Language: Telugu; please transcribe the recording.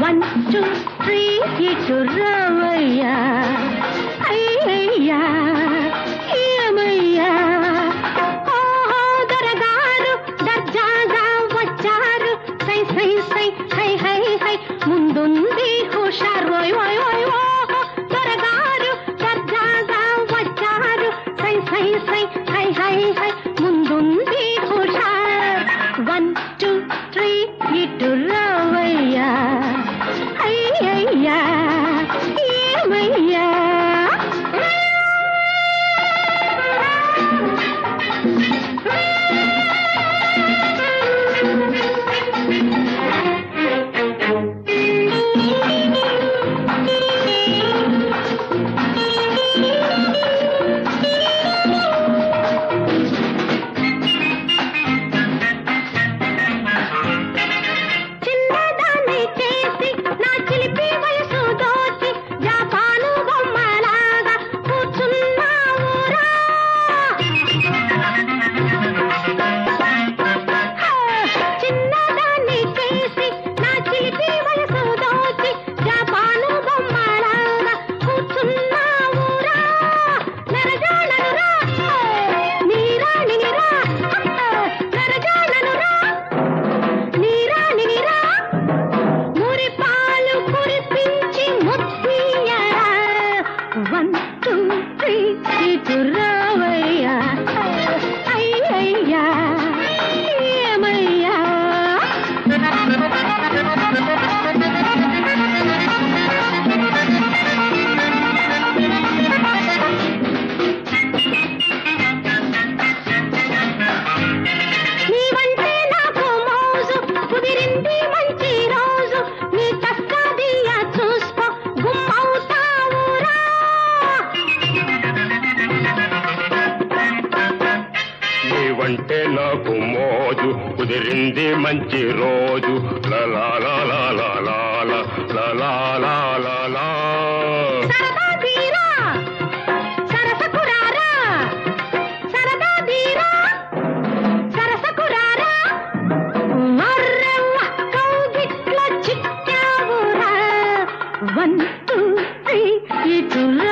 వన్ టూ త్రీ ఇటు రావయ్యా అయ్యయ్యా ఏమయ్యా ఓహో దొరగారు దర్జాగా వచ్చారు సై సై సై హై హై హై ముందుంది హుషారు ఓయ్ ఓయ్ ఓయ్ ఓహో దొరగారు దర్జాగా వచ్చారు సై సై సై హై హై హై ముందుంది హుషార్ వన్ టూ త్రీ ఇటు రావయ్యా అయ్యయ్యా ఏమయ్యా చిన్నదాన్ని చేసి నా చిలిపి వయసు దోచి జాపాను బొమ్మలాగా కూర్చున్నావురా చిన్నదాన్ని చేసి నా చిలిపి వయసు దోచి జాపాను బొమ్మలాగా కూర్చున్నావురా నరజాడనురా నీరాణినిరా నరజాడనురా నీరాణినిరా మురి పాలు కురిపించి ముత్తియరా వన్ టూ త్రీ ఇటు రావయ్యా అయ్యయ్యా ఏమయ్యా నీవంటే నాకు మోజు కుదిరింది మంచి రోజు నీ కస్కదియా చూసుకో గుమ్మవుతావురా నీవంటే నాకు మోజు కుదిరింది మంచి రోజు లలా లాలా లాలా లాలా లాలా సరదా తీరా సరసకురారా సరదా తీరా సరసకురారా మర్రెవ్వ కౌగిట్లో చిక్కావురా వన్ టూ త్రీ ఇటు